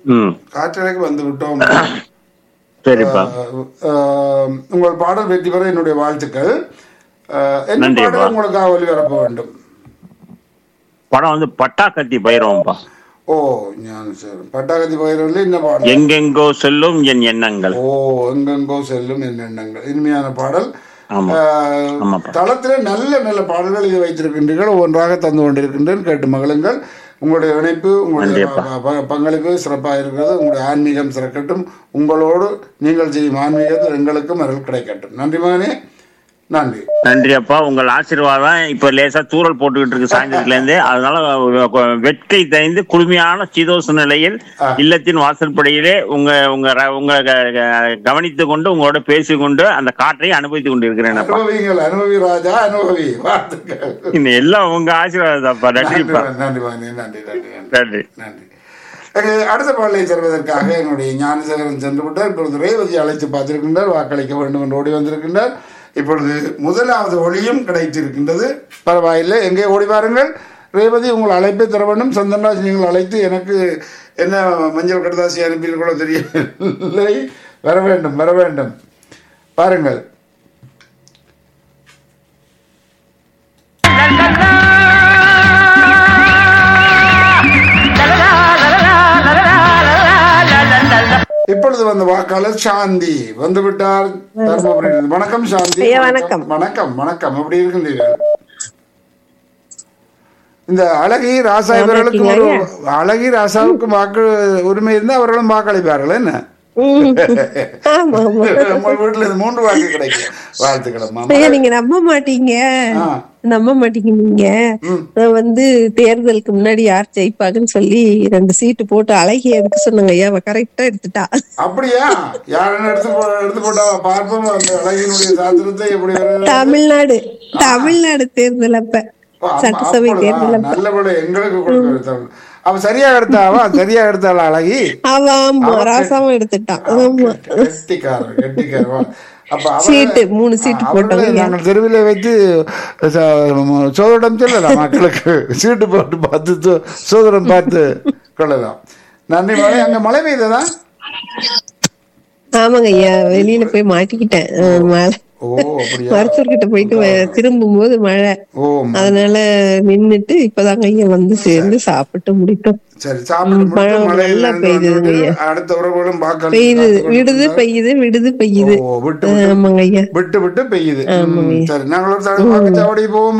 ம் காற்றலைக்கு வந்து விட்டோம் சரிப்பா அஹ், அஹ், உங்கள் பாடல் வெற்றி பெற என்னுடைய வாழ்த்துக்கள் அஹ், என்ன நன்றி, பாடல் அப்பா. உங்களுக்காக ஒளிபரப்ப வேண்டும் படம் வந்து பட்டாக்கத்தி பயிரவம்பா ஓ ஞான சார் பட்டாக்கத்தி பயிரில் என்ன பாடல் எங்கெங்கோ செல்லும் என் எண்ணங்கள் ஓ எங்கெங்கோ செல்லும் என் எண்ணங்கள் இனிமையான பாடல் ஆமா அஹ், ஆமாப்பா. தளத்திலே நல்ல நல்ல பாடல்கள் இது வைத்திருக்கின்றீர்கள் ஒன்றாக தந்து கொண்டிருக்கின்றேன் கேட்டு மகளுங்கள் உங்களுடைய இணைப்பு உங்களுடைய நன்றிப்பா. ப- ப- பங்களிப்பு சிறப்பாக இருக்கிறது உங்களுடைய ஆன்மீகம் சிறக்கட்டும் உங்களோடு நீங்கள் செய்யும் ஆன்மீகத்தில் எங்களுக்கும் அருள் கிடைக்கட்டும் நன்றி மகனே நன்றி நன்றி அப்பா உங்கள் ஆசீர்வாதம் இப்ப லேசா தூரல் போட்டுக்கிட்டு இருக்கு சாயந்தரத்துல இருந்து அதனால வெட்கை தணிந்து குளுமையான சீதோச நிலையில் ஆ. இல்லத்தின் வாசல்படியிலே உங்க உங்க ர- உங்க கவனித்து கொண்டு உங்களோட பேசிக் கொண்டு அந்த காற்றை அனுபவித்துக் கொண்டு இருக்கிறேன் அப்பா அனுபவிங்கள் அனுபவி ராஜா அனுபவி வாழ்த்துக்கள் இந்த எல்லாம் உங்க ஆசீர்வாதம் அப்பா நன்றி நன்றிப்பா மகனே, நன்றி மகனே நன்றி நன்றி நன்றி நன்றி நன்றி அஹ் அடுத்த பாடலை தருவதற்காக என்னுடைய ஞானசேகரன் சென்று விட்டார் இப்பொழுது ரேவதி அழைத்து பார்த்திருக்கின்றார் வாக்களிக்க வேண்டும் என்று ஓடி வந்திருக்கின்றார் இப்பொழுது முதலாவது ஒளியும் கிடைத்திருக்கின்றது பரவாயில்லை எங்கே ஓடி வாருங்கள் ரேவதி உங்கள் அழைப்பை தர வேண்டும் சந்தன்ராஜ் நீங்கள் அழைத்து எனக்கு என்ன மஞ்சள் கடதாசி அனுப்பினீர்களோ தெரியவில்லை வர வேண்டும் வர வேண்டும் பாருங்கள் இப்பொழுது வந்த வாக்காளர் சாந்தி வந்து விட்டார் தர்மபுரியிலிருந்து. வணக்கம் சாந்தி ஐயா, வணக்கம். வணக்கம் வணக்கம் எப்படி இருக்கின்றீர்கள் இந்த அழகி ராசா நல்லா இவர்களுக்கு ஒரு இருக்கீங்களா அழகி ராசாவுக்கு வாக்கு உரிமை இருந்தா அவர்களும் வாக்களிப்பார்கள் என்ன ம். ஆமா ஆமா உங்கள் வீட்டுல இது மூன்று வாக்கு கிடைக்கும் வாழ்த்துக்கள் அம்மா ஐயா நீங்க நம்ப மாட்டீங்க ஆ. நம்ப மாட்டீங்க நீங்க நான் வந்து தேர்தலுக்கு முன்னாடி யார் ஜெயிப்பாங்கன்னு சொல்லி ரெண்டு சீட்டு போட்டு அழகி எதுக்கு சொன்னாங்க ஐயா அவ கரெக்டா எடுத்துட்டா அப்படியா யாரும் எடுத்து போ- எடுத்து போட்டா பார்ப்போம் அந்த அழகினுடைய சாஸ்திரத்தை எப்படி வருகிறது? தமிழ்நாடு தமிழ்நாடு தேர்தல் அப்ப ஓ, ஆமா, சட்டசபை அப்பொழுதா? தேர்தல் அப்ப நல்லபடி எங்களுக்கு கொடுக்க எடுத்தவள். அவ சரியா எடுத்தாவா சரியா எடுத்தாள் அழகி அவ ஆமா ராசாவும் எடுத்துட்டான் ஆமா கெட்டிக்காரர் கெட்டிக்காரவா அப்ப அவளை- சீட்டு, மூணு சீட்டு அவளை போட்டோம். நாங்கள் தெருவில் வைத்து ச- சோதனம் சொல்லலாம் மக்களுக்கு சீட்டு போட்டு பார்த்து சோ- சோதனம் பார்த்து கொள்ளலாம் நன்றி மழை அங்க மழை பெய்ததா ஆமாங்க ஐயா வெளியில போய் மாட்டிக்கிட்டேன் அஹ், மழை ஓ அப்படியா மருத்துவர் கிட்ட போயிட்டு வ- திரும்பும் போது மழை ஓ அதனால நின்னுட்டு இப்பதாங்க ஐயா வந்து சேர்ந்து சாப்பிட்டு முடித்தோம் சரி சாப்பிட்டு முடித்து மழை மழையில் நல்லா நனைந்து பெய்யுதுங்க வந்துவிட்டு ஐயா. அடுத்த உறவுகளும் வாக்களித்து பெய்யுது காத்துக் விடுது கொண்டிருந்தார். பெய்யுது விடுது பெய்யுது ஓ விட்டு விட்டு ஆமாங்க ஐயா விட்டு விட்டு பெய்யுது ஆமாங்க. ம், சரி நாங்கள் ஒரு தடவை வாக்குச்சாவடி போவோம்